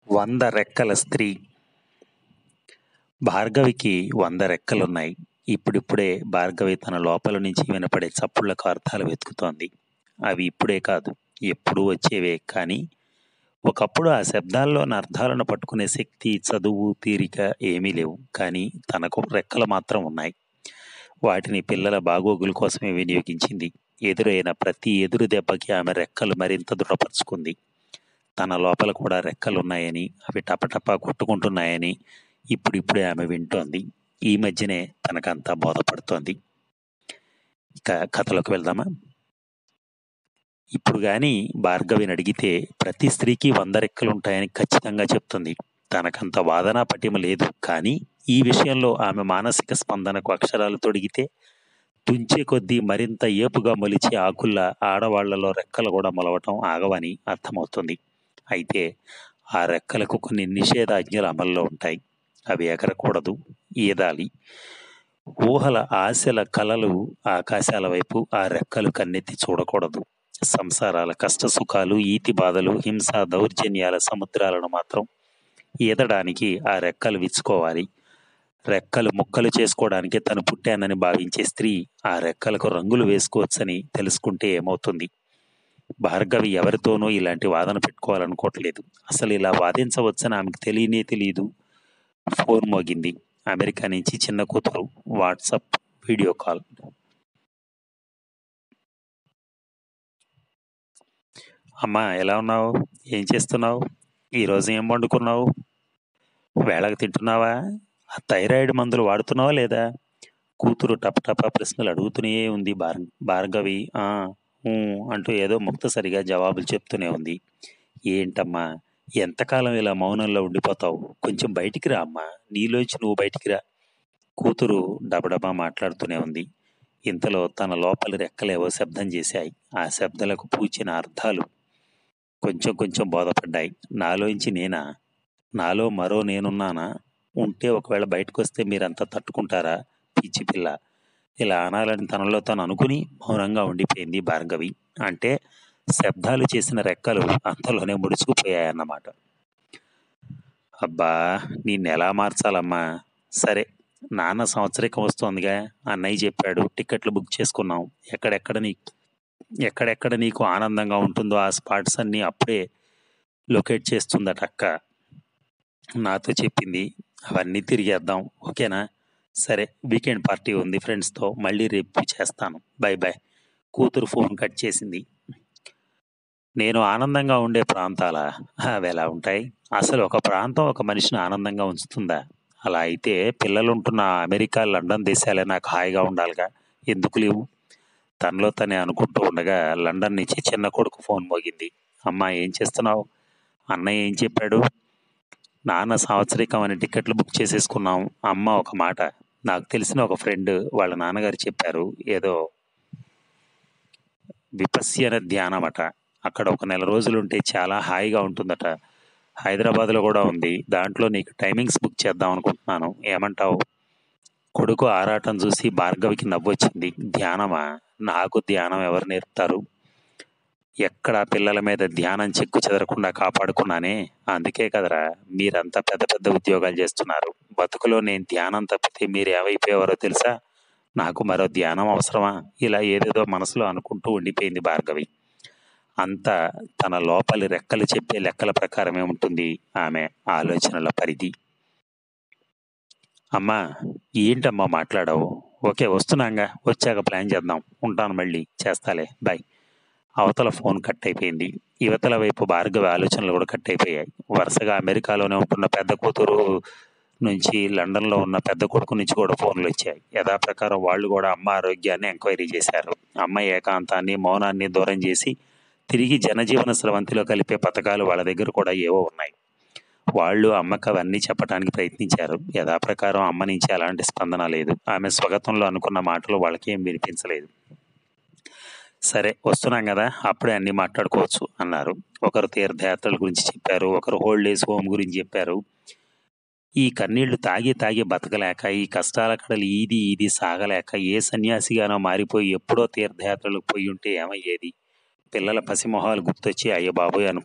వంద రెక్కల స్త్రీ భార్గవికి వంద రెక్కలున్నాయి ఇప్పుడిప్పుడే భార్గవి తన లోపల నుంచి వినపడే చప్పుళ్లకు అర్థాలు వెతుకుతోంది అవి ఇప్పుడే కాదు ఎప్పుడూ వచ్చేవే కానీ ఒకప్పుడు ఆ శబ్దాల్లోని అర్థాలను పట్టుకునే శక్తి చదువు తీరిక ఏమీ లేవు కానీ తనకు రెక్కలు మాత్రం ఉన్నాయి వాటిని పిల్లల బాగోగుల కోసమే వినియోగించింది ఎదురైన ప్రతి ఎదురు దెబ్బకి ఆమె రెక్కలు మరింత దృఢపరుచుకుంది తన లోపల కూడా రెక్కలున్నాయని అవి టపటపా కొట్టుకుంటున్నాయని ఇప్పుడిప్పుడే ఆమె వింటోంది ఈ మధ్యనే తనకంతా బోధపడుతోంది ఇక కథలోకి వెళ్దామా ఇప్పుడు గాని భార్గవిని అడిగితే ప్రతి స్త్రీకి వంద రెక్కలుంటాయని ఖచ్చితంగా చెప్తుంది తనకంత వాదన పటిమ లేదు కానీ ఈ విషయంలో ఆమె మానసిక స్పందనకు అక్షరాలు తొడిగితే తుంచే కొద్దీ మరింత ఏపుగా మొలిచే ఆకుల్ల ఆడవాళ్లలో రెక్కలు కూడా మొలవటం ఆగవని అర్థమవుతుంది అయితే ఆ రెక్కలకు కొన్ని నిషేధాజ్ఞలు అమల్లో ఉంటాయి అవి ఎగరకూడదు ఈదాలి ఊహల ఆశల కలలు ఆకాశాల వైపు ఆ రెక్కలు కన్నెత్తి చూడకూడదు సంసారాల కష్ట సుఖాలు ఈతి బాధలు హింస దౌర్జన్యాల సముద్రాలను మాత్రం ఈదడానికి ఆ రెక్కలు విచ్చుకోవాలి రెక్కలు ముక్కలు చేసుకోవడానికి తను పుట్టానని భావించే స్త్రీ ఆ రెక్కలకు రంగులు వేసుకోవచ్చని తెలుసుకుంటే ఏమవుతుంది భార్గవి ఎవరితోనూ ఇలాంటి వాదన పెట్టుకోవాలనుకోవట్లేదు అసలు ఇలా వాదించవచ్చని ఆమెకు తెలియనే తెలియదు ఫోన్ మోగింది అమెరికా నుంచి చిన్న కూతురు వాట్సప్ వీడియో కాల్ అమ్మా ఎలా ఉన్నావు ఏం చేస్తున్నావు ఈరోజు ఏం వండుకున్నావు వేళకు తింటున్నావా ఆ థైరాయిడ్ మందులు వాడుతున్నావా లేదా కూతురు టపటపా ప్రశ్నలు అడుగుతూనే ఉంది భార్ భార్గవి "ఆ, ఊ" అంటూ ఏదో ముక్తసరిగా జవాబులు చెప్తూనే ఉంది ఏంటమ్మా ఎంతకాలం ఇలా మౌనంలో ఉండిపోతావు కొంచెం బయటికి రా అమ్మా నీలోంచి నువ్వు బయటికి రా కూతురు డబడబా మాట్లాడుతూనే ఉంది ఇంతలో తన లోపలి రెక్కలేవో శబ్దం చేశాయి ఆ శబ్దాలకు పూచిన అర్థాలు కొంచెం కొంచెం బోధపడ్డాయి నాలోంచి నేనా నాలో మరో నేనున్నానా ఉంటే ఒకవేళ బయటకు వస్తే మీరంతా తట్టుకుంటారా పిచ్చి పిల్ల ఇలా అనాలని తనలో తను అనుకుని మౌనంగా ఉండిపోయింది భార్గవి అంటే శబ్దాలు చేసిన రెక్కలు అంతలోనే ముడుచుకుపోయాయన్నమాట అబ్బా నిన్ను ఎలా మార్చాలమ్మా సరే నాన్న సంవత్సరికం వస్తోందిగా అన్నయ్య చెప్పాడు టికెట్లు బుక్ చేసుకున్నాం ఎక్కడెక్కడ నీ ఎక్కడెక్కడ నీకు ఆనందంగా ఉంటుందో ఆ స్పాట్స్ అన్నీ అప్పుడే లొకేట్ చేస్తుందట అక్క నాతో చెప్పింది అవన్నీ తిరిగేద్దాం ఓకేనా సరే వీకెండ్ పార్టీ ఉంది ఫ్రెండ్స్తో మళ్ళీ రేపు చేస్తాను బాయ్ బాయ్ కూతురు ఫోన్ కట్ చేసింది నేను ఆనందంగా ఉండే ప్రాంతాల అవి ఎలా ఉంటాయి అసలు ఒక ప్రాంతం ఒక మనిషిని ఆనందంగా ఉంచుతుందా అలా అయితే పిల్లలుంటున్న అమెరికా లండన్ దేశాలే నాకు హాయిగా ఉండాలిగా ఎందుకు లేవు తనలో తనే అనుకుంటూ ఉండగా లండన్ నుంచి చిన్న కొడుకు ఫోన్ మోగింది అమ్మా ఏం చేస్తున్నావు అన్నయ్య ఏం చెప్పాడు నాన్న సంవత్సరికం అని టికెట్లు బుక్ చేసేసుకున్నాం అమ్మ ఒక మాట నాకు తెలిసిన ఒక ఫ్రెండ్ వాళ్ళ నాన్నగారు చెప్పారు ఏదో విపస్యన ధ్యానం అట అక్కడ ఒక నెల రోజులు ఉంటే చాలా హాయిగా ఉంటుందట హైదరాబాద్లో కూడా ఉంది దాంట్లో నీకు టైమింగ్స్ బుక్ చేద్దాం అనుకుంటున్నాను ఏమంటావు కొడుకు ఆరాటం చూసి భార్గవికి నవ్వొచ్చింది ధ్యానమా నాకు ధ్యానం ఎవరు నేర్పుతారు ఎక్కడ పిల్లల మీద ధ్యానం చెక్కు చెదరకుండా కాపాడుకున్నానే అందుకే కదరా మీరంతా పెద్ద పెద్ద ఉద్యోగాలు చేస్తున్నారు బతుకులో నేను ధ్యానం తప్పితే మీరు ఏమైపోయేవారో తెలుసా నాకు మరో ధ్యానం అవసరమా ఇలా ఏదేదో మనసులో అనుకుంటూ ఉండిపోయింది భార్గవి అంతా తన లోపలి రెక్కలు చెప్పే లెక్కల ప్రకారమే ఉంటుంది ఆమె ఆలోచనల పరిధి అమ్మా ఏంటమ్మా మాట్లాడావు ఓకే వస్తున్నాగా వచ్చాక ప్లాన్ చేద్దాం ఉంటాను మళ్ళీ చేస్తాలే బాయ్ అవతల ఫోన్ కట్ అయిపోయింది యువతల వైపు భార్గవి ఆలోచనలు కూడా కట్ అయిపోయాయి వరుసగా అమెరికాలోనే ఉంటున్న పెద్ద కూతురు నుంచి లండన్లో ఉన్న పెద్ద కొడుకు నుంచి కూడా ఫోన్లు వచ్చాయి యథాప్రకారం వాళ్ళు కూడా అమ్మ ఆరోగ్యాన్ని ఎంక్వైరీ చేశారు అమ్మ ఏకాంతాన్ని మౌనాన్ని దూరం చేసి తిరిగి జనజీవన స్రవంతిలో కలిపే పథకాలు వాళ్ళ దగ్గర కూడా ఏవో ఉన్నాయి వాళ్ళు అమ్మకు అవన్నీ చెప్పడానికి ప్రయత్నించారు యథాప్రకారం అమ్మ నుంచి అలాంటి స్పందన లేదు ఆమె స్వగతంలో అనుకున్న మాటలు వాళ్ళకి ఏం వినిపించలేదు సరే వస్తున్నాం కదా అప్పుడే అన్ని మాట్లాడుకోవచ్చు అన్నారు ఒకరు తీర్థయాత్రల గురించి చెప్పారు ఒకరు హోల్డ్ డేస్ హోమ్ గురించి చెప్పారు ఈ కన్నీళ్లు తాగి తాగి బతకలేక ఈ కష్టాల కడలు ఈది ఈది సాగలేక ఏ సన్యాసిగానో మారిపోయి ఎప్పుడో తీర్థయాత్రలకు పోయి ఉంటే ఏమయ్యేది పిల్లల పసిమొహాలు గుర్తొచ్చి అయ్య బాబోయ్ అనుకుంది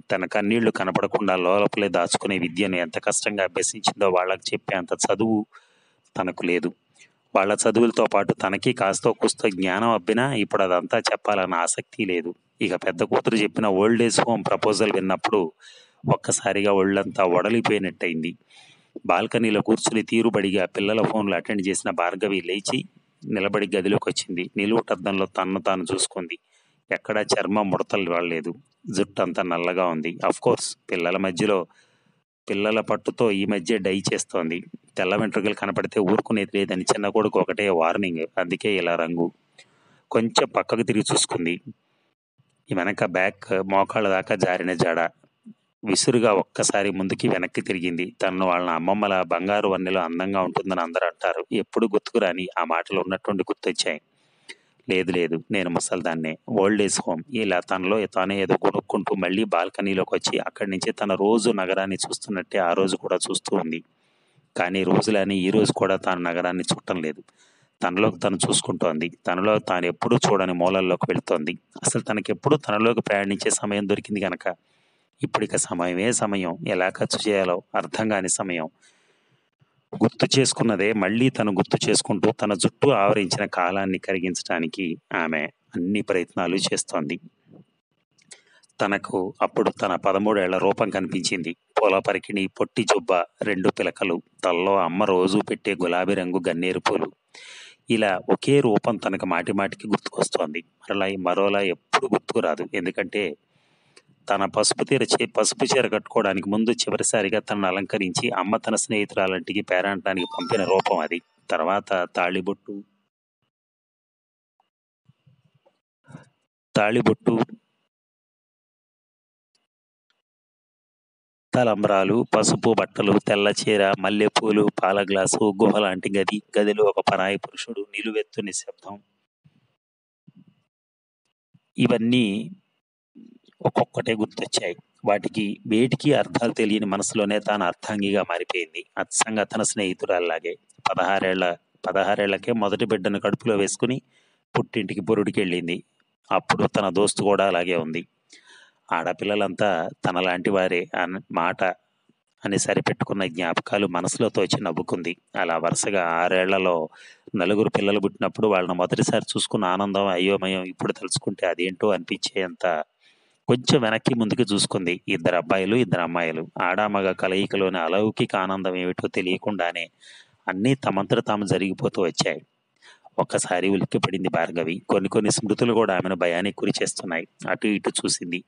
తన కన్నీళ్లు కనపడకుండా లోపలే దాచుకునే విద్యను ఎంత కష్టంగా అభ్యసించిందో వాళ్ళకి చెప్పే అంత చదువు తనకు లేదు వాళ్ళ చదువులతో పాటు తనకి కాస్తో కూస్తో జ్ఞానం అబ్బినా ఇప్పుడు అదంతా చెప్పాలన్న ఆసక్తి లేదు ఇక పెద్ద కూతురు చెప్పిన ఓల్డ్ ఏజ్ హోమ్ ప్రపోజల్ విన్నప్పుడు ఒక్కసారిగా ఒళ్ళంతా వడలిపోయినట్టయింది బాల్కనీలో కూర్చుని తీరుబడిగా పిల్లల ఫోన్లు అటెండ్ చేసిన భార్గవి లేచి నిలబడి గదిలోకి వచ్చింది నిలువుటద్దంలో తన్ను తాను చూసుకుంది ఎక్కడా చర్మం ముడతలు రాలేదు జుట్టు అంతా నల్లగా ఉంది అఫ్ కోర్స్ పిల్లల మధ్యలో పిల్లల పట్టుతో ఈ మధ్య డై చేస్తోంది తెల్ల వెంట్రుకలు కనపడితే ఊరుకునేది లేదని చిన్న కొడుకు ఒకటే వార్నింగ్ అందుకే ఇలా రంగు కొంచెం పక్కకు తిరిగి చూసుకుంది ఈ వెనక బ్యాక్ మోకాళ్ళ దాకా జారిన జాడ విసురుగా ఒక్కసారి ముందుకి వెనక్కి తిరిగింది తను వాళ్ళ అమ్మమ్మల బంగారు వన్నెలో అందంగా ఉంటుందని అందరూ అంటారు ఎప్పుడు గుర్తుకురాని ఆ మాటలు ఉన్నట్టుండి గుర్తొచ్చాయి లేదు లేదు నేను ముసల్దాన్నే ఓల్డ్ ఏజ్ హోమ్ ఇలా తనలో తానే ఏదో కొనుక్కుంటూ మళ్ళీ బాల్కనీలోకి వచ్చి అక్కడి నుంచి తన రోజు నగరాన్ని చూస్తున్నట్టే ఆ రోజు కూడా చూస్తూ ఉంది కానీ రోజులని ఈ రోజు కూడా తాను నగరాన్ని చూడటం లేదు తనలోకి తను చూసుకుంటోంది తనలో తాను ఎప్పుడూ చూడని మూలల్లోకి వెళ్తోంది అసలు తనకెప్పుడు తనలోకి ప్రయాణించే సమయం దొరికింది కనుక ఇప్పుడు ఇక సమయమే సమయం ఎలా ఖర్చు చేయాలో అర్థం కాని సమయం గుర్తు చేసుకున్నదే మళ్ళీ తను గుర్తు చేసుకుంటూ తన జుట్టు ఆవరించిన కాలాన్ని కరిగించడానికి ఆమె అన్ని ప్రయత్నాలు చేస్తోంది తనకు అప్పుడు తన పదమూడేళ్ల రూపం కనిపించింది పూల పరికిణి పొట్టి జుబ్బ రెండు పిలకలు తల్లో అమ్మ రోజు పెట్టే గులాబీ రంగు గన్నేరు పూలు ఇలా ఒకే రూపం తనకు మాటి మాటికి గుర్తుకొస్తోంది మరలా మరోలా ఎప్పుడు గుర్తుకు రాదు ఎందుకంటే తన పసుపు తీర చే పసుపు చీర కట్టుకోవడానికి ముందు చివరిసారిగా తనను అలంకరించి అమ్మ తన స్నేహితురాలంటికి పేరంటానికి పంపిన రూపం అది తర్వాత తాళిబొట్టు తాళిబొట్టు తలంబ్రాలు పసుపు బట్టలు తెల్ల చీర మల్లెపూలు పాల గ్లాసు గుహ లాంటి గది గదిలో ఒక పరాయి పురుషుడు నిలువెత్తు నిశ్శబ్దం ఇవన్నీ ఒక్కొక్కటే గుర్తొచ్చాయి వాటికి వేటికి అర్థాలు తెలియని మనసులోనే తాను అర్థాంగిగా మారిపోయింది అచ్చంగా తన స్నేహితురాల్లాగే పదహారేళ్ల పదహారేళ్లకే మొదటి బిడ్డను కడుపులో వేసుకుని పుట్టింటికి పురుడికి వెళ్ళింది అప్పుడు తన దోస్తు కూడా అలాగే ఉంది ఆడపిల్లలంతా తనలాంటి వారే అన్న మాట అని సరిపెట్టుకున్న జ్ఞాపకాలు మనసులో తోచి నవ్వుకుంది అలా వరుసగా ఆరేళ్లలో నలుగురు పిల్లలు పుట్టినప్పుడు వాళ్ళని మొదటిసారి చూసుకున్న ఆనందం అయోమయం ఇప్పుడు తలుచుకుంటే అదేంటో అనిపించేంత కొంచెం వెనక్కి ముందుకు చూసుకుంది ఇద్దరు అబ్బాయిలు ఇద్దరు అమ్మాయిలు ఆడామగ కలయికలోని అలౌకిక ఆనందం ఏమిటో తెలియకుండానే అన్నీ తమంతట తాము జరిగిపోతూ వచ్చాయి ఒక్కసారి ఉలిక్కిపడింది భార్గవి కొన్ని కొన్ని స్మృతులు కూడా ఆమెను భయానికి గురి చేస్తున్నాయి అటు ఇటు చూసింది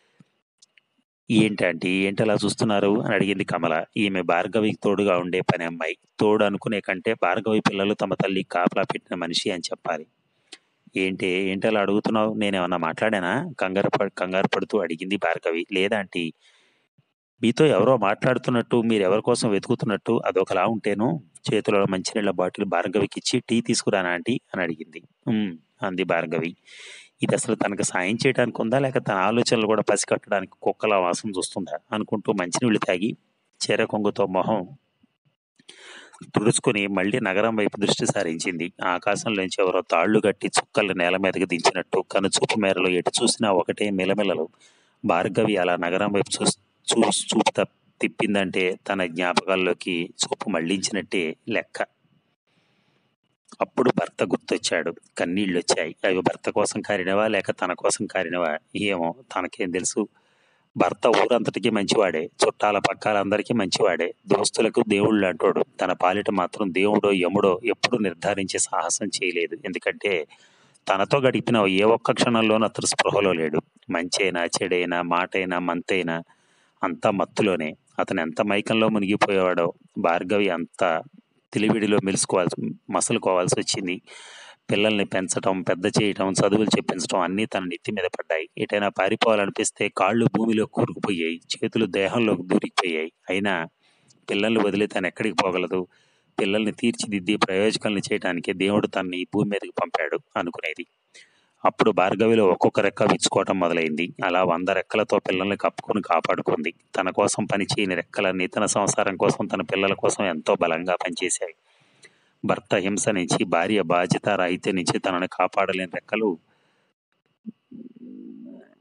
ఏంటంటే ఏంటి అలా చూస్తున్నారు అని అడిగింది కమల ఈమె భార్గవికి తోడుగా ఉండే పని అమ్మాయి తోడు అనుకునే కంటే భార్గవి పిల్లలు తమ తల్లి కాపలా పెట్టిన మనిషి అని చెప్పాలి ఏంటి ఏంటి అలా అడుగుతున్నావు నేనేమన్నా మాట్లాడానా కంగారు ప కంగారు పడుతూ అడిగింది భార్గవి లేదంటీ మీతో ఎవరో మాట్లాడుతున్నట్టు మీరు ఎవరి కోసం వెతుకుతున్నట్టు అదొకలా ఉంటేను చేతిలో మంచినీళ్ళ బాటిల్ భార్గవికి ఇచ్చి టీ తీసుకురానా ఆంటీ అని అడిగింది "ఉమ్," అంది భార్గవి ఇది అసలు తనకు సాయం చేయడానికి ఉందా లేక తన ఆలోచనలు కూడా పసికట్టడానికి కుక్కల వాసన చూస్తుందా అనుకుంటూ మంచినీళ్ళు తాగి చీర కొంగుతో మొహం తుడుచుకుని మళ్ళీ నగరం వైపు దృష్టి సారించింది ఆకాశంలోంచి ఎవరో తాళ్లు కట్టి చుక్కలు నేల మీదకి దించినట్టు కనుచూపు మేరలో ఎటు చూసినా ఒకటే మిలమిలలు భార్గవి అలా నగరం వైపు చూ చూ చూపు తప్- తిప్పిందంటే తన జ్ఞాపకాల్లోకి చూపు మళ్లించినట్టే లెక్క అప్పుడు భర్త గుర్తొచ్చాడు కన్నీళ్ళు వచ్చాయి అవి భర్త కోసం కారినవా లేక తన కోసం కారినవా ఏమో తనకేం తెలుసు భర్త ఊరంతటికి మంచివాడే చుట్టాల పక్కాలందరికీ మంచివాడే దోస్తులకు దేవుళ్ళు అంటాడు తన పాలిట మాత్రం దేవుడో యముడో ఎప్పుడు నిర్ధారించే సాహసం చేయలేదు ఎందుకంటే తనతో గడిపిన ఏ ఒక్క క్షణంలోనూ అతను స్పృహలో లేడు మంచైనా చెడైనా మాటైనా మంతైనా అంతా మత్తులోనే అతను ఎంత మైకంలో మునిగిపోయేవాడో భార్గవి అంత తెలివిడిలో మెలుసుకోవాల్సి మసలుకోవాల్సి వచ్చింది పిల్లల్ని పెంచడం పెద్ద చేయటం చదువులు చెప్పించడం అన్నీ తన నెత్తి మీద పడ్డాయి ఎటైనా పారిపోవాలనిపిస్తే కాళ్ళు భూమిలో కూరుకుపోయాయి చేతులు దేహంలోకి దూరికిపోయాయి అయినా పిల్లల్ని వదిలి తను ఎక్కడికి పోగలదు పిల్లల్ని తీర్చిదిద్ది ప్రయోజకాలను చేయడానికి దేవుడు తనని ఈ భూమి మీదకి పంపాడు అనుకునేది అప్పుడు భార్గవిలో ఒక్కొక్క రెక్క విచ్చుకోవటం మొదలైంది అలా వంద రెక్కలతో పిల్లల్ని కప్పుకొని కాపాడుకుంది తన కోసం పనిచేయని రెక్కలన్నీ తన సంసారం కోసం తన పిల్లల కోసం ఎంతో బలంగా పనిచేశాయి భర్త హింస నుంచి భార్య బాధ్యత రాహిత్య నుంచి తనని కాపాడలేని రెక్కలు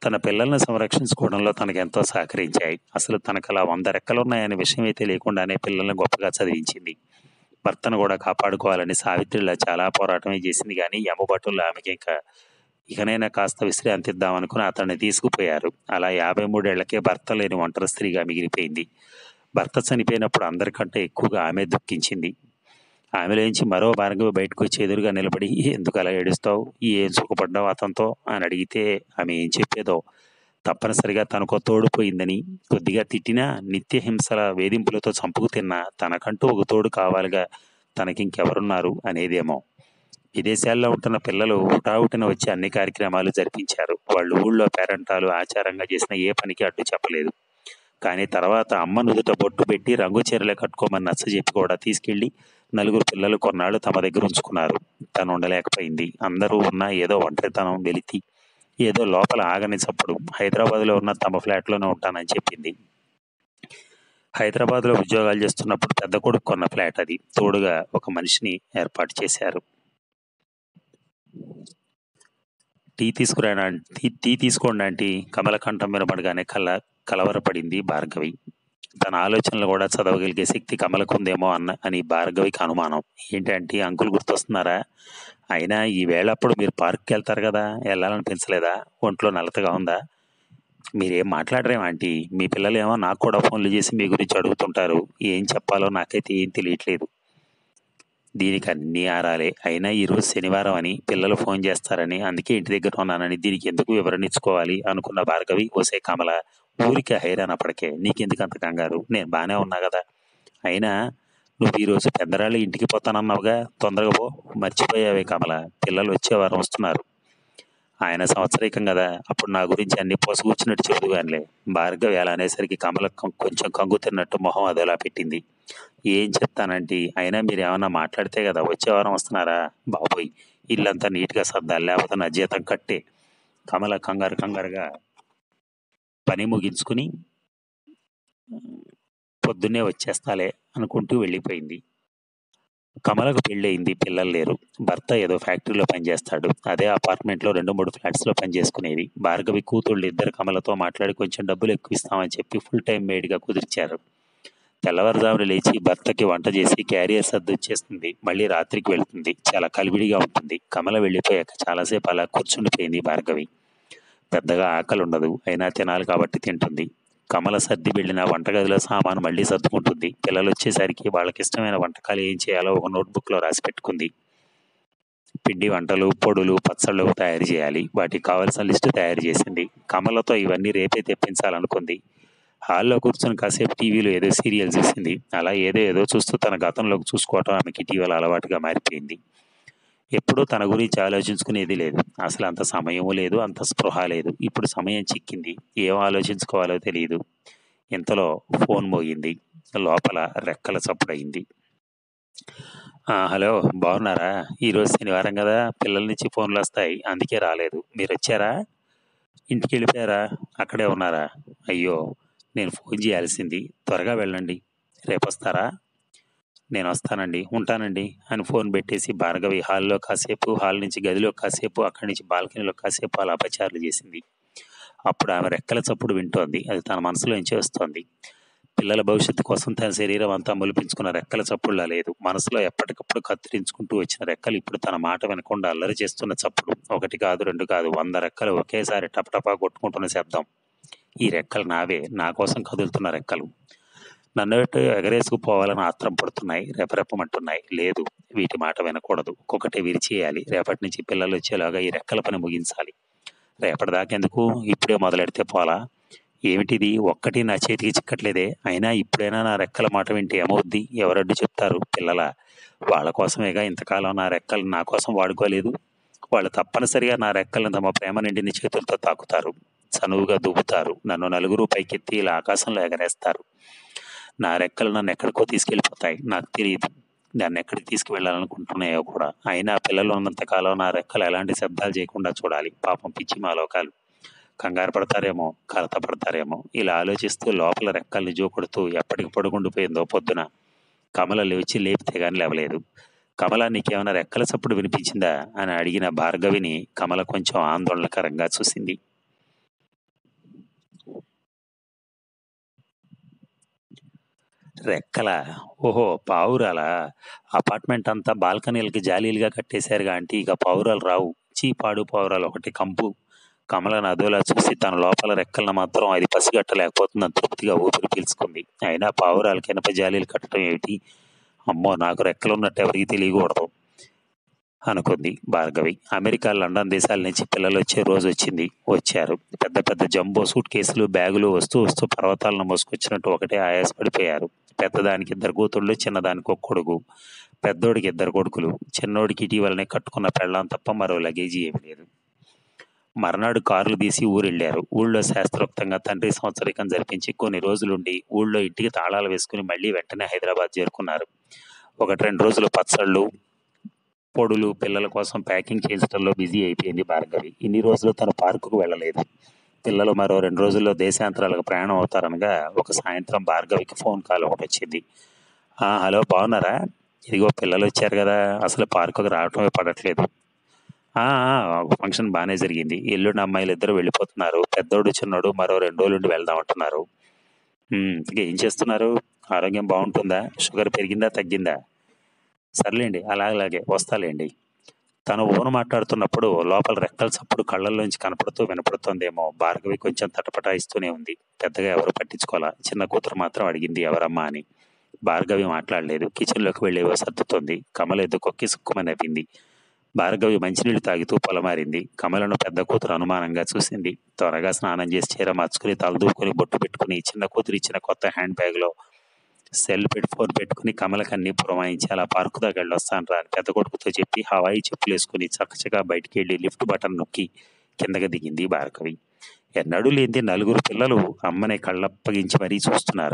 తన పిల్లల్ని సంరక్షించుకోవడంలో తనకెంతో సహకరించాయి అసలు తనకు అలా వంద రెక్కలున్నాయనే విషయమే తెలియకుండానే పిల్లల్ని గొప్పగా చదివించింది భర్తను కూడా కాపాడుకోవాలని సావిత్రిలా చాలా పోరాటమే చేసింది కానీ యమభటుల్లో ఆమెకి ఇంకా ఇకనైనా కాస్త విశ్రాంతి ఇద్దామనుకుని అతన్ని తీసుకుపోయారు అలా యాభై మూడేళ్లకే భర్త లేని ఒంటరి స్త్రీగా మిగిలిపోయింది భర్త చనిపోయినప్పుడు అందరికంటే ఎక్కువగా ఆమె దుఃఖించింది ఆమెలోంచి మరో భార్గవి బయటకు వచ్చి ఎదురుగా నిలబడి ఎందుకు అలా ఏడుస్తావు ఏం సుఖపడ్డావు అతనితో అని అడిగితే ఆమె ఏం చెప్పేదో తప్పనిసరిగా తనకో తోడుపోయిందని కొద్దిగా తిట్టినా నిత్య హింసల వేధింపులతో చంపుకు తిన్నా తనకంటూ ఒక తోడు కావాలిగా తనకింకెవరున్నారు అనేదేమో విదేశాల్లో ఉంటున్న పిల్లలు హుటాహుటిన వచ్చి అన్ని కార్యక్రమాలు జరిపించారు వాళ్ళు ఊళ్ళో పేరంటాలు ఆచారంగా చేసిన ఏ పనికి అడ్డు చెప్పలేదు కానీ తర్వాత అమ్మ నుదుట బొట్టు పెట్టి రంగు చీరలే కట్టుకోమని నచ్చ చెప్పి కూడా తీసుకెళ్లి నలుగురు పిల్లలు కొన్నాళ్ళు తమ దగ్గర ఉంచుకున్నారు తను ఉండలేకపోయింది అందరూ ఉన్న ఏదో ఒంటరితనం వెలితి ఏదో లోపల ఆగని చప్పుడు హైదరాబాద్లో ఉన్న తమ ఫ్లాట్లోనే ఉంటానని చెప్పింది హైదరాబాద్లో ఉద్యోగాలు చేస్తున్నప్పుడు పెద్ద కొడుకు కొన్న ఫ్లాట్ అది తోడుగా ఒక మనిషిని ఏర్పాటు చేశారు టీ తీసుకురానా టీ టీ తీసుకోండి ఆంటీ కమలకంఠం వినపడగానే కల కలవరపడింది భార్గవి తన ఆలోచనలు కూడా చదవగలిగే శక్తి కమలకుందేమో అన్న అని భార్గవికి అనుమానం ఏంటంటే అంకుల్ గుర్తొస్తున్నారా అయినా ఈ వేళప్పుడు మీరు పార్క్కి వెళ్తారు కదా వెళ్ళాలని పెంచలేదా ఒంట్లో నలతగా ఉందా మీరేం మాట్లాడరేం ఆంటీ మీ పిల్లలు ఏమో నాకు కూడా ఫోన్లు చేసి మీ గురించి అడుగుతుంటారు ఏం చెప్పాలో నాకైతే ఏం తెలియట్లేదు దీనికి అన్ని ఆరాలే అయినా ఈరోజు శనివారం అని పిల్లలు ఫోన్ చేస్తారని అందుకే ఇంటి దగ్గర ఉన్నానని దీనికి ఎందుకు వివరణ ఇచ్చుకోవాలి అనుకున్న భార్గవి ఓసే కమల ఊరికి హైరానప్పటికే నీకెందుకు అంత కంగారు నేను బాగానే ఉన్నా కదా అయినా నువ్వు ఈరోజు పెద్దరాళ్ళు ఇంటికి పోతానన్నావుగా తొందరగా పో మర్చిపోయావే కమల పిల్లలు వచ్చే వారం వస్తున్నారు ఆయన సంవత్సరికం కదా అప్పుడు నా గురించి అన్ని పోసుకూర్చున్నట్టు చెబుదు కానిలే భార్గవి అలా అనేసరికి కమల కొం- కొంచెం కంగు తిన్నట్టు మొహం అదోలా పెట్టింది ఏం చెప్తానంటే అయినా మీరు ఏమన్నా మాట్లాడితే కదా వచ్చే వారం వస్తున్నారా బాబోయ్ ఇల్లంతా నీట్గా సర్దాలి లేకపోతే నా జీతం కట్టే కమల కంగారు కంగారుగా పని ముగించుకుని పొద్దున్నే వచ్చేస్తాలే అనుకుంటూ వెళ్ళిపోయింది కమలకు పెళ్ళయింది పిల్లలు లేరు భర్త ఏదో ఫ్యాక్టరీలో పనిచేస్తాడు అదే అపార్ట్మెంట్లో రెండు మూడు ఫ్లాట్స్లో పనిచేసుకునేది భార్గవి కూతుళ్ళు ఇద్దరు కమలతో మాట్లాడి కొంచెం డబ్బులు ఎక్కువ ఇస్తామని చెప్పి ఫుల్ టైం మేడ్గా కుదిర్చారు తెల్లవారుజామున లేచి భర్తకి వంట చేసి క్యారియర్ సర్దుచ్చేస్తుంది మళ్ళీ రాత్రికి వెళ్తుంది చాలా కలివిడిగా ఉంటుంది కమల వెళ్ళిపోయాక చాలాసేపు అలా కూర్చుండిపోయింది భార్గవి పెద్దగా ఆకలి ఉండదు అయినా తినాలి కాబట్టి తింటుంది కమల సర్ది వెళ్ళిన వంటగదిలో సామాను మళ్ళీ సర్దుకుంటుంది పిల్లలు వచ్చేసరికి వాళ్ళకి ఇష్టమైన వంటకాలు ఏం చేయాలో ఒక నోట్బుక్లో రాసి పెట్టుకుంది పిండి వంటలు పొడులు పచ్చళ్ళు తయారు చేయాలి వాటికి కావలసిన లిస్టు తయారు చేసింది కమలతో ఇవన్నీ రేపే తెప్పించాలనుకుంది హాల్లో కూర్చొని కాసేపు టీవీలో ఏదో సీరియల్ చూసింది అలా ఏదో ఏదో చూస్తూ తన గతంలోకి చూసుకోవటం ఆమెకి ఇటీవల అలవాటుగా మారిపోయింది ఎప్పుడూ తన గురించి ఆలోచించుకునేది లేదు అసలు అంత సమయము లేదు అంత స్పృహ లేదు ఇప్పుడు సమయం చిక్కింది ఏం ఆలోచించుకోవాలో తెలియదు ఇంతలో ఫోన్ మోగింది లోపల రెక్కల చప్పుడయింది "ఆ, హలో బాగున్నారా ఈరోజు శనివారం కదా పిల్లల నుంచి ఫోన్లు వస్తాయి అందుకే రాలేదు మీరు వచ్చారా ఇంటికి వెళ్ళిపోయారా అక్కడే ఉన్నారా అయ్యో నేను ఫోన్ చేయాల్సింది త్వరగా వెళ్ళండి రేపు వస్తారా నేను వస్తానండి ఉంటానండి అని ఫోన్ పెట్టేసి భార్గవి హాల్లో కాసేపు హాల్ నుంచి గదిలో కాసేపు అక్కడి నుంచి బాల్కనీలో కాసేపు అలా అపచారాలు చేసింది అప్పుడు ఆమె రెక్కల చప్పుడు వింటోంది అది తన మనసులో నుంచి వస్తోంది పిల్లల భవిష్యత్తు కోసం తన శరీరం అంతా మొలిపించుకున్న రెక్కల చప్పుడులా లేదు మనసులో ఎప్పటికప్పుడు కత్తిరించుకుంటూ వచ్చిన రెక్కలు ఇప్పుడు తన మాట వినకుండా అల్లరి చేస్తున్న చప్పుడు ఒకటి కాదు రెండు కాదు వంద రెక్కలు ఒకేసారి టపటపా కొట్టుకుంటున్న శబ్దం ఈ రెక్కలు నావే నా కోసం కదులుతున్న రెక్కలు నన్ను ఎటు ఎగరేసుకుపోవాలని ఆత్రం పడుతున్నాయి రెపరెప్పమంటున్నాయి లేదు వీటి మాట వినకూడదు ఒక్కొక్కటి విరిచేయాలి రేపటి నుంచి పిల్లలు వచ్చేలాగా ఈ రెక్కల పని ముగించాలి రేపటిదాకెందుకు ఇప్పుడే మొదలెడితే పోలా ఏమిటిది ఒక్కటి నా చేతికి చిక్కట్లేదే అయినా ఇప్పుడైనా నా రెక్కల మాట వింటే ఏమవుద్ది ఎవరడ్డు చెప్తారు పిల్లల వాళ్ళ కోసమేగా ఇంతకాలం నా రెక్కలు నా కోసం వాడుకోలేదు వాళ్ళు తప్పనిసరిగా నా రెక్కలను తమ ప్రేమ నిండిన చేతులతో తాకుతారు చనువుగా దూకుతారు నన్ను నలుగురు పైకెత్తి ఇలా ఆకాశంలో ఎగరేస్తారు నా రెక్కలు నన్ను ఎక్కడికో తీసుకెళ్ళిపోతాయి నాకు తెలియదు దాన్ని ఎక్కడికి తీసుకువెళ్ళాలనుకుంటున్నాయో కూడా అయినా పిల్లలు ఉన్నంతకాలం నా రెక్కలు ఎలాంటి శబ్దాలు చేయకుండా చూడాలి పాపం పిచ్చి మా లోకాలు కంగారు పడతారేమో కలత పడతారేమో ఇలా ఆలోచిస్తూ లోపల రెక్కల్ని జోకొడుతూ ఎప్పటికి పడుకుండిపోయిందో పొద్దున కమల లేచి లేపితే గాని లేవలేదు కమల నీకేమైనా రెక్కల చప్పుడు వినిపించిందా అని అడిగిన భార్గవిని కమల కొంచెం ఆందోళనకరంగా చూసింది రెక్కలా ఓహో పావురాలా అపార్ట్మెంట్ అంతా బాల్కనీలకి జాలీలుగా కట్టేశారుగా ఆంటీ ఇక పావురాలు రావు చీ పాడు పావురాలు ఒకటి కంపు కమలను అదోలా చూసి తన లోపల రెక్కలను మాత్రం అది పసిగట్టలేకపోతుందని తృప్తిగా ఊపిరి పీల్చుకుంది అయినా పావురాలకి ఎనప జాలీలు కట్టడం ఏమిటి అమ్మో నాకు రెక్కలు ఉన్నట్టు ఎవరికి తెలియకూడదు అనుకుంది భార్గవి అమెరికా లండన్ దేశాల నుంచి పిల్లలు వచ్చే రోజు వచ్చింది వచ్చారు పెద్ద పెద్ద జంబో సూట్ కేసులు బ్యాగులు వస్తూ వస్తూ పర్వతాలను మోసుకొచ్చినట్టు ఒకటే ఆయాసపడిపోయారు పెద్దదానికి ఇద్దరు కూతుళ్ళు చిన్నదానికి ఒక కొడుకు పెద్దోడికి ఇద్దరు కొడుకులు చిన్నోడికి ఇటీవలనే కట్టుకున్న పెళ్ళాం తప్ప మరో లగేజీ ఏమీ లేదు మర్నాడు కారులు తీసి ఊరెళ్ళారు ఊళ్ళో శాస్త్రోక్తంగా తండ్రి సంవత్సరికం జరిపించి కొన్ని రోజులుండి ఊళ్ళో ఇంటికి తాళాలు వేసుకుని మళ్ళీ వెంటనే హైదరాబాద్ చేరుకున్నారు ఒకటి రెండు రోజులు పచ్చళ్ళు పొడులు పిల్లల కోసం ప్యాకింగ్ చేయించడంలో బిజీ అయిపోయింది భార్గవి ఇన్ని రోజులు తను పార్కుకు వెళ్ళలేదు పిల్లలు మరో రెండు రోజుల్లో దేశాంతరాలకు ప్రయాణం అవుతారనగా ఒక సాయంత్రం భార్గవికి ఫోన్ కాల్ ఒకటి వచ్చింది "ఆ, హలో బాగున్నారా ఇదిగో పిల్లలు వచ్చారు కదా అసలు పార్కుకు రావటమే పడట్లేదు "ఆ, ఆ, ఒక ఫంక్షన్ బాగానే జరిగింది ఎల్లుండి అమ్మాయిలు ఇద్దరు వెళ్ళిపోతున్నారు పెద్దోడు చిన్నోడు మరో రెండు రోజులుండి వెళ్దాం అంటున్నారు "ఉమ్, ఇంతకీ ఏం చేస్తున్నారు ఆరోగ్యం బాగుంటుందా షుగర్ పెరిగిందా తగ్గిందా సర్లేండి అలాగలాగే వస్తాలేండి తను ఊను మాట్లాడుతున్నప్పుడు లోపల రెక్కల చప్పుడు కళ్ళల్లోంచి కనపడుతూ వినపడుతోందేమో భార్గవి కొంచెం తటపటాయిస్తూనే ఉంది పెద్దగా ఎవరు పట్టించుకోవాలా చిన్న కూతురు మాత్రం అడిగింది ఎవరమ్మా అని భార్గవి మాట్లాడలేదు కిచెన్లోకి వెళ్ళేవో సర్దుతోంది కమల ఎద్దుకొక్కి సుక్కుమని నవ్వింది భార్గవి మంచినీళ్ళు తాగుతూ పొలమారింది కమలను పెద్ద కూతురు అనుమానంగా చూసింది త్వరగా స్నానం చేసి చీర మార్చుకుని తలదూకుని బొట్టు పెట్టుకుని చిన్న కూతురు ఇచ్చిన కొత్త హ్యాండ్ బ్యాగ్లో సెల్ పెట్టి ఫోన్ పెట్టుకుని కమలకన్ని పురమాయించి అలా పార్కు దాకా వెళ్ళొస్తాను రా అని పెద్ద కొడుకుతో చెప్పి హవాయి చెప్పులు వేసుకుని చక్కచగా బయటికి వెళ్ళి లిఫ్ట్ బటన్ నొక్కి కిందకి దిగింది భార్గవి ఎన్నడూ లేనిది నలుగురు పిల్లలు అమ్మని కళ్ళప్పగించి మరీ చూస్తున్నారు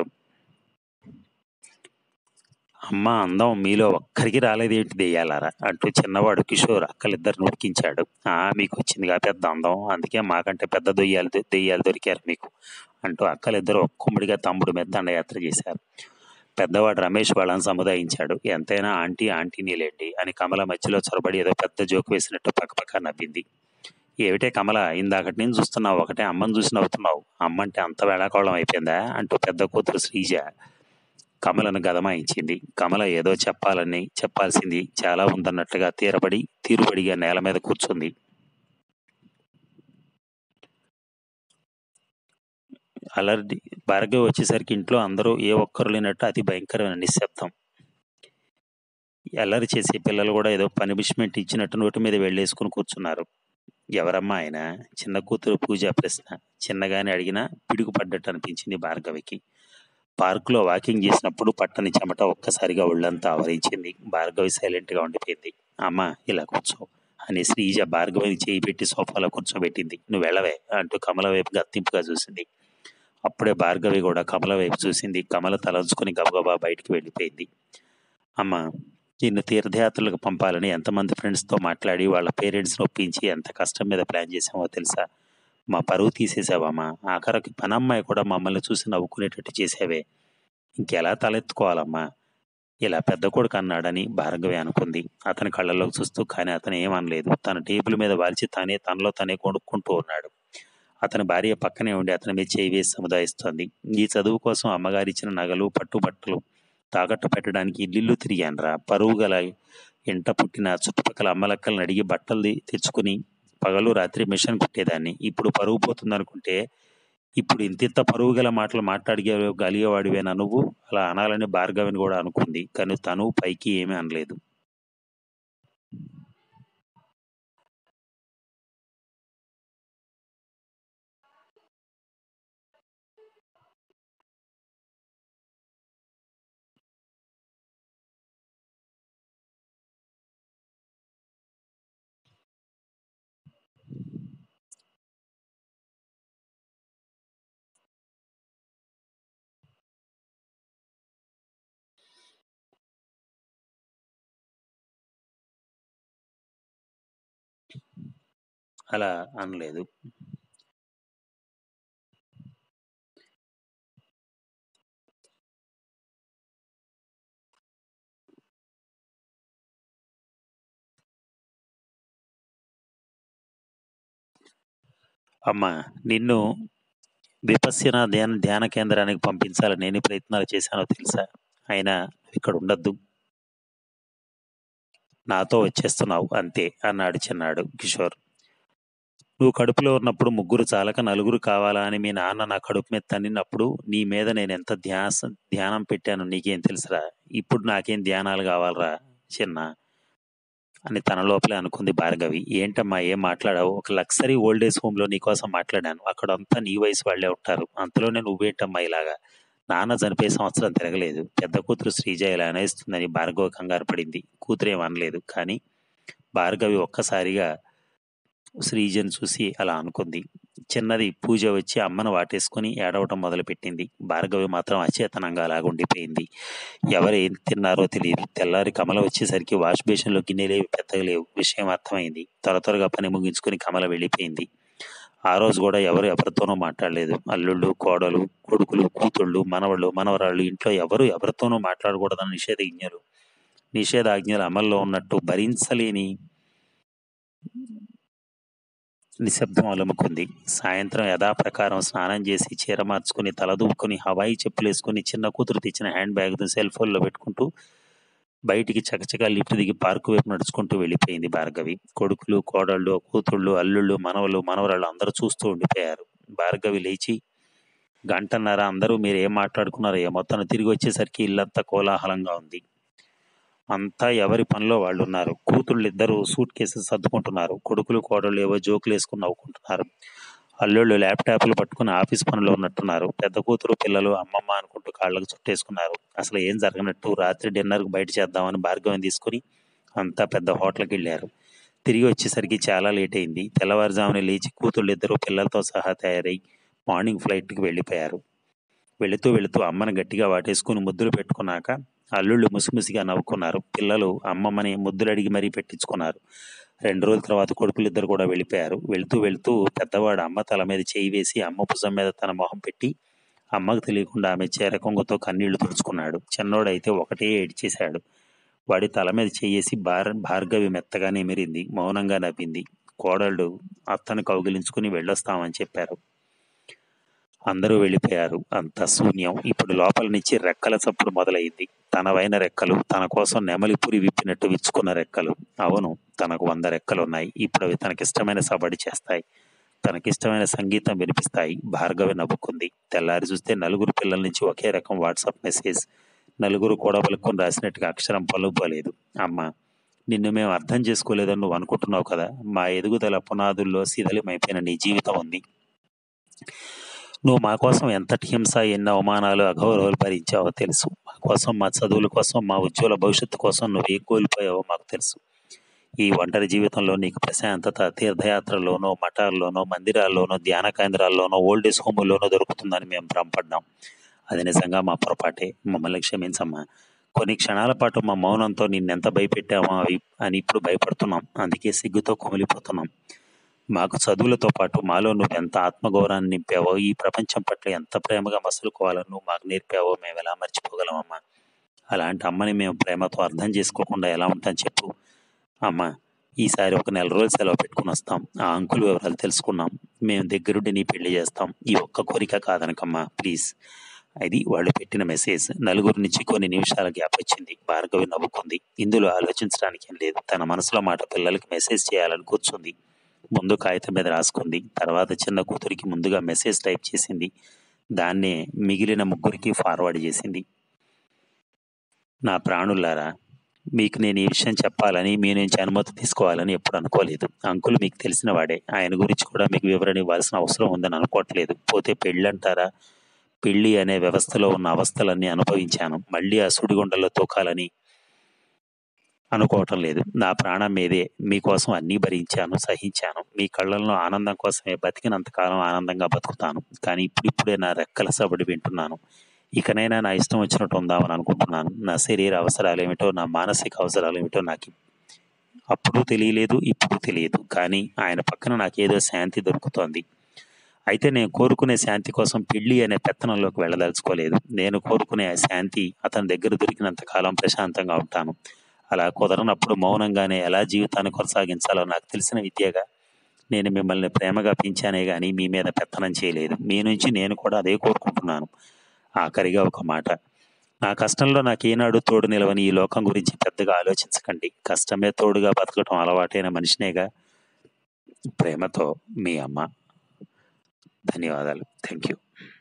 అమ్మ అందం మీలో ఒక్కరికి రాలేదేంటి దెయ్యాలారా అంటూ చిన్నవాడు కిషోర్ అక్కలిద్దరు నోటికించాడు ఆ మీకు వచ్చిందిగా పెద్ద అందం అందుకే మాకంటే పెద్ద దొయ్యాలు దెయ్యాలు దొరికారు మీకు అంటూ అక్కలిద్దరు ఒక్కమ్మడిగా తమ్ముడు మీద దండయాత్ర చేశారు పెద్దవాడు రమేష్ వాళ్ళని సముదాయించాడు ఎంతైనా ఆంటీ ఆంటీని లేండి అని కమల మధ్యలో చొరబడి ఏదో పెద్ద జోకు వేసినట్టు పక్కపక్క నవ్వింది ఏమిటే కమల ఇందాకటి నుంచి చూస్తున్నావు ఒకటే అమ్మని చూసి నవ్వుతున్నావు అమ్మంటే అంత వేళాకోళం అయిపోయిందా అంటూ పెద్ద కూతురు శ్రీజ కమలను గదమాయించింది కమల ఏదో చెప్పాలని చెప్పాల్సింది చాలా ఉందన్నట్లుగా తీరబడి తీరుబడిగా నేల మీద కూర్చుంది అలర్ది భార్గవి వచ్చేసరికి ఇంట్లో అందరూ ఏ ఒక్కరు లేనట్టు అతి భయంకరమైన నిశ్శబ్దం అల్లరి చేసే పిల్లలు కూడా ఏదో పనిష్మెంట్ ఇచ్చినట్టు నోటి మీద వెళ్ళేసుకుని కూర్చున్నారు ఎవరమ్మా ఆయన చిన్న కూతురు పూజ ప్రశ్న చిన్నగానే అడిగినా పిడుగు పడ్డట్టు అనిపించింది భార్గవికి పార్కులో వాకింగ్ చేసినప్పుడు పట్టని చెమట ఒక్కసారిగా ఒళ్ళంతా ఆవరించింది భార్గవి సైలెంట్గా ఉండిపోయింది అమ్మ ఇలా కూర్చో అని శ్రీజ భార్గవిని చేయి పెట్టి సోఫాలో కూర్చోబెట్టింది నువ్వు వెళ్ళవే అంటూ కమల వైపు గత్తింపుగా చూసింది అప్పుడే భార్గవి కూడా కమల వైపు చూసింది కమల తలంచుకుని గబగబా బయటికి వెళ్ళిపోయింది అమ్మ నిన్ను తీర్థయాత్రలకు పంపాలని ఎంతమంది ఫ్రెండ్స్తో మాట్లాడి వాళ్ళ పేరెంట్స్ని ఒప్పించి ఎంత కష్టం మీద ప్లాన్ చేసామో తెలుసా మా పరువు తీసేసావమ్మా ఆఖరికి పనమ్మాయి కూడా మమ్మల్ని చూసి నవ్వుకునేటట్టు చేసావే ఇంకెలా తలెత్తుకోవాలమ్మా ఇలా పెద్ద కొడుకు అన్నాడని భార్గవి అనుకుంది అతని కళ్ళలోకి చూస్తూ కానీ అతను ఏమనలేదు తన టేబుల్ మీద వాల్చి తానే తనలో తనే కొనుక్కుంటూ ఉన్నాడు అతని భార్య పక్కనే ఉండి అతని మీద చేయి వేసి సముదాయిస్తోంది ఈ చదువు కోసం అమ్మగారు ఇచ్చిన నగలు పట్టుబట్టలు తాకట్టు పెట్టడానికి ఇల్లు తిరిగానురా పరువు గల ఇంట పుట్టిన చుట్టుపక్కల అమ్మలక్కలను అడిగి బట్టలు ది- తెచ్చుకుని పగలు రాత్రి మిషన్ కుట్టేదాన్ని ఇప్పుడు పరువు పోతుంది అనుకుంటే ఇప్పుడు ఇంతింత పరువు గల మాటలు మాట్లాడగలిగేవాడివేనా నువ్వు అలా అనాలని భార్గవిని కూడా అనుకుంది కానీ తను పైకి ఏమీ అనలేదు అలా అనలేదు అమ్మా నిన్ను విపస్యన ధ్యాన ధ్యాన కేంద్రానికి పంపించాలని ఎన్ని ప్రయత్నాలు చేశానో తెలుసా అయినా ఇక్కడ ఉండొద్దు నాతో వచ్చేస్తున్నావు అంతే అన్నాడు చిన్నాడు కిషోర్ నువ్వు కడుపులో ఉన్నప్పుడు ముగ్గురు చాలక నలుగురు కావాలా అని మీ నాన్న నా కడుపు మీద తన్నినప్పుడు నీ మీద నేను ఎంత ధ్యాస ధ్యానం పెట్టాను నీకేం తెలుసురా ఇప్పుడు నాకేం ధ్యానాలు కావాలరా చిన్న అని తన లోపలే అనుకుంది భార్గవి ఏంటమ్మా ఏం మాట్లాడావు ఒక లక్సరీ ఓల్డేజ్ హోమ్ లో నీకోసం మాట్లాడాను అక్కడంతా నీ వయసు వాళ్ళే ఉంటారు అంతలోనే నువ్వేంటమ్మా ఇలాగా నాన్న చనిపోయే సంవత్సరం తిరగలేదు పెద్ద కూతురు శ్రీజ ఇలా అనేస్తుందని భార్గవ కంగారు పడింది కూతురు ఏం అనలేదు కానీ భార్గవి ఒక్కసారిగా శ్రీజను చూసి అలా అనుకుంది చిన్నది పూజ వచ్చి అమ్మను వాటేసుకుని ఏడవటం మొదలుపెట్టింది భార్గవి మాత్రం అచేతనంగా అలాగుండిపోయింది ఎవరు ఏం తిన్నారో తెలియదు తెల్లారి కమల వచ్చేసరికి వాష్ బేసిన్లో గిన్నెలేవి పెద్దగా లేవు విషయం అర్థమైంది త్వర త్వరగా పని ముగించుకుని కమల వెళ్ళిపోయింది ఆ రోజు కూడా ఎవరు ఎవరితోనూ మాట్లాడలేదు అల్లుళ్ళు కోడలు కొడుకులు కూతుళ్ళు మనవళ్ళు మనవరాళ్ళు ఇంట్లో ఎవరు ఎవరితోనూ మాట్లాడకూడదని నిషేధాజ్ఞలు నిషేధాజ్ఞలు అమల్లో ఉన్నట్టు భరించలేని నిశ్శబ్దం అలుముకుంది సాయంత్రం యథాప్రకారం స్నానం చేసి చీర మార్చుకుని తలదూపుకుని హవాయి చెప్పులేసుకుని చిన్న కూతురు తెచ్చిన హ్యాండ్ బ్యాగ్ సెల్ ఫోన్లో పెట్టుకుంటూ బయటికి చకచకా లిఫ్ట్ దిగి పార్కు వైపు నడుచుకుంటూ వెళ్ళిపోయింది భార్గవి కొడుకులు కోడళ్ళు కూతుళ్ళు అల్లుళ్ళు మనవలు మనవరాళ్ళు అందరూ చూస్తూ ఉండిపోయారు భార్గవి లేచి గంటన్నర అందరూ మీరు ఏం మాట్లాడుకున్నారో ఏమో తను తిరిగి వచ్చేసరికి ఇల్లంతా కోలాహలంగా ఉంది అంతా ఎవరి పనిలో వాళ్ళు ఉన్నారు కూతుళ్ళు ఇద్దరు సూట్ కేసెస్ సర్దుకుంటున్నారు కొడుకులు కోడళ్ళు ఏవో జోకులు వేసుకుని నవ్వుకుంటున్నారు అల్లుళ్ళు ల్యాప్టాప్లు పట్టుకుని ఆఫీస్ పనిలో ఉన్నట్టున్నారు పెద్ద కూతురు పిల్లలు అమ్మమ్మ అనుకుంటూ కాళ్ళకు చుట్టేసుకున్నారు అసలు ఏం జరగనట్టు రాత్రి డిన్నర్కి బయట చేద్దామని భార్గవం తీసుకుని అంతా పెద్ద హోటల్కి వెళ్ళారు తిరిగి వచ్చేసరికి చాలా లేట్ అయింది తెల్లవారుజామున లేచి కూతుళ్ళు ఇద్దరు పిల్లలతో సహా తయారై మార్నింగ్ ఫ్లైట్కి వెళ్ళిపోయారు వెళుతూ వెళుతూ అమ్మని గట్టిగా వాటేసుకుని ముద్దులు పెట్టుకున్నాక అల్లుళ్ళు ముసిముసిగా నవ్వుకున్నారు పిల్లలు అమ్మమ్మని ముద్దులు అడిగి మరీ పెట్టించుకున్నారు రెండు రోజుల తర్వాత కొడుకులు ఇద్దరు కూడా వెళ్ళిపోయారు వెళుతూ వెళుతూ పెద్దవాడు అమ్మ తల మీద చేయి వేసి అమ్మ భుజం మీద తన మొహం పెట్టి అమ్మకు తెలియకుండా ఆమె చీర కొంగుతో కన్నీళ్లు తుడుచుకున్నాడు చిన్నోడైతే ఒకటే ఏడ్చేశాడు వాడి తల మీద చేయేసి భార్ భార్గవి మెత్తగానే మెరింది మౌనంగా నవ్వింది కోడళ్ళు అత్తను కౌగిలించుకుని వెళ్ళొస్తామని చెప్పారు అందరూ వెళ్ళిపోయారు అంత శూన్యం ఇప్పుడు లోపల నుంచి రెక్కల చప్పుడు మొదలైంది తనవైన రెక్కలు తన కోసం నెమలిపురి విప్పినట్టు విచ్చుకున్న రెక్కలు అవును తనకు వంద రెక్కలున్నాయి ఇప్పుడు అవి తనకిష్టమైన సబడి చేస్తాయి తనకిష్టమైన సంగీతం వినిపిస్తాయి భార్గవి నవ్వుకుంది తెల్లారి చూస్తే నలుగురు పిల్లల నుంచి ఒకే రకం వాట్సాప్ మెసేజ్ నలుగురు కూడబలుకొని రాసినట్టుగా అక్షరం పలుపోలేదు అమ్మ నిన్ను మేము అర్థం చేసుకోలేదని నువ్వు అనుకుంటున్నావు కదా మా ఎదుగుదల పునాదుల్లో శిథిలమైపోయిన నీ జీవితం ఉంది నువ్వు మా కోసం ఎంతటి హింస ఎన్ని అవమానాలు అగౌరవాలు భరించావో తెలుసు మా కోసం మా చదువుల కోసం మా ఉజ్వల భవిష్యత్తు కోసం నువ్వు ఏం కోల్పోయావో మాకు తెలుసు ఈ ఒంటరి జీవితంలో నీకు ప్రశాంతత తీర్థయాత్రలోనో మఠాల్లోనో మందిరాల్లోనో ధ్యాన కేంద్రాల్లోనో ఓల్డేజ్ హోముల్లోనో దొరుకుతుందని మేము భ్రమపడ్డాం అది నిజంగా మా పొరపాటే మమ్మల్ని క్షమించమ్మా కొన్ని క్షణాల పాటు మా మౌనంతో నిన్నెంత భయపెట్టామో అవి అని ఇప్పుడు భయపడుతున్నాం అందుకే సిగ్గుతో కుమిలిపోతున్నాం మాకు చదువులతో పాటు మాలో నువ్వు ఎంత ఆత్మగౌరవాన్ని నింపావో ఈ ప్రపంచం పట్ల ఎంత ప్రేమగా మసులుకోవాలో నువ్వు మాకు నేర్పావో మేము ఎలా మర్చిపోగలమమ్మా అలాంటి అమ్మని మేము ప్రేమతో అర్థం చేసుకోకుండా ఎలా ఉంటాం చెప్పు అమ్మ ఈసారి ఒక నెల రోజులు సెలవు పెట్టుకుని వస్తాం ఆ అంకుల్ వివరాలు తెలుసుకున్నాం మేము దగ్గరుండి నీ పెళ్లి చేస్తాం ఈ ఒక్క కోరిక కాదనకమ్మా ప్లీజ్ అది వాళ్ళు పెట్టిన మెసేజ్ నలుగురు నుంచి కొన్ని నిమిషాల గ్యాప్ వచ్చింది భార్గవి నవ్వుకుంది ఇందులో ఆలోచించడానికి ఏం లేదు తన మనసులో మాట పిల్లలకి మెసేజ్ చేయాలని కూర్చుంది ముందు కాగితం మీద రాసుకుంది తర్వాత చిన్న కూతురికి ముందుగా మెసేజ్ టైప్ చేసింది దాన్నే మిగిలిన ముగ్గురికి ఫార్వర్డ్ చేసింది నా ప్రాణులారా మీకు నేను ఈ విషయం చెప్పాలని మీ నుంచి అనుమతి తీసుకోవాలని ఎప్పుడు అనుకోలేదు అంకుల్ మీకు తెలిసిన వాడే ఆయన గురించి కూడా మీకు వివరణ ఇవ్వాల్సిన అవసరం ఉందని అనుకోవట్లేదు పోతే పెళ్ళి అంటారా పెళ్లి అనే వ్యవస్థలో ఉన్న అవస్థలన్నీ అనుభవించాను మళ్ళీ ఆ సుడిగుండల్లో తోకాలని అనుకోవటం లేదు నా ప్రాణం మీదే మీకోసం అన్నీ భరించాను సహించాను మీ కళ్ళల్లో ఆనందం కోసమే బతికినంతకాలం ఆనందంగా బతుకుతాను కానీ ఇప్పుడిప్పుడే నా రెక్కల సబడి వింటున్నాను ఇకనైనా నా ఇష్టం వచ్చినట్టు ఉందామని అనుకుంటున్నాను నా శరీర అవసరాలు ఏమిటో నా మానసిక అవసరాలు ఏమిటో నాకు అప్పుడు తెలియలేదు ఇప్పుడు తెలియదు కానీ ఆయన పక్కన నాకేదో శాంతి దొరుకుతోంది అయితే నేను కోరుకునే శాంతి కోసం పెళ్లి అనే పెత్తనంలోకి వెళ్ళదలుచుకోలేదు నేను కోరుకునే ఆ శాంతి అతని దగ్గర దొరికినంత కాలం ప్రశాంతంగా ఉంటాను అలా కుదరనప్పుడు మౌనంగానే ఎలా జీవితాన్ని కొనసాగించాలో నాకు తెలిసిన విద్యగా నేను మిమ్మల్ని ప్రేమగా పెంచానే గాని మీ మీద పెత్తనం చేయలేదు మీ నుంచి నేను కూడా అదే కోరుకుంటున్నాను ఆఖరిగా ఒక మాట నా కష్టంలో నాకేనాడు తోడు నిలవని ఈ లోకం గురించి పెద్దగా ఆలోచించకండి కష్టమే తోడుగా బతకటం అలవాటైన మనిషినేగా ప్రేమతో మీ అమ్మ ధన్యవాదాలు థ్యాంక్ యూ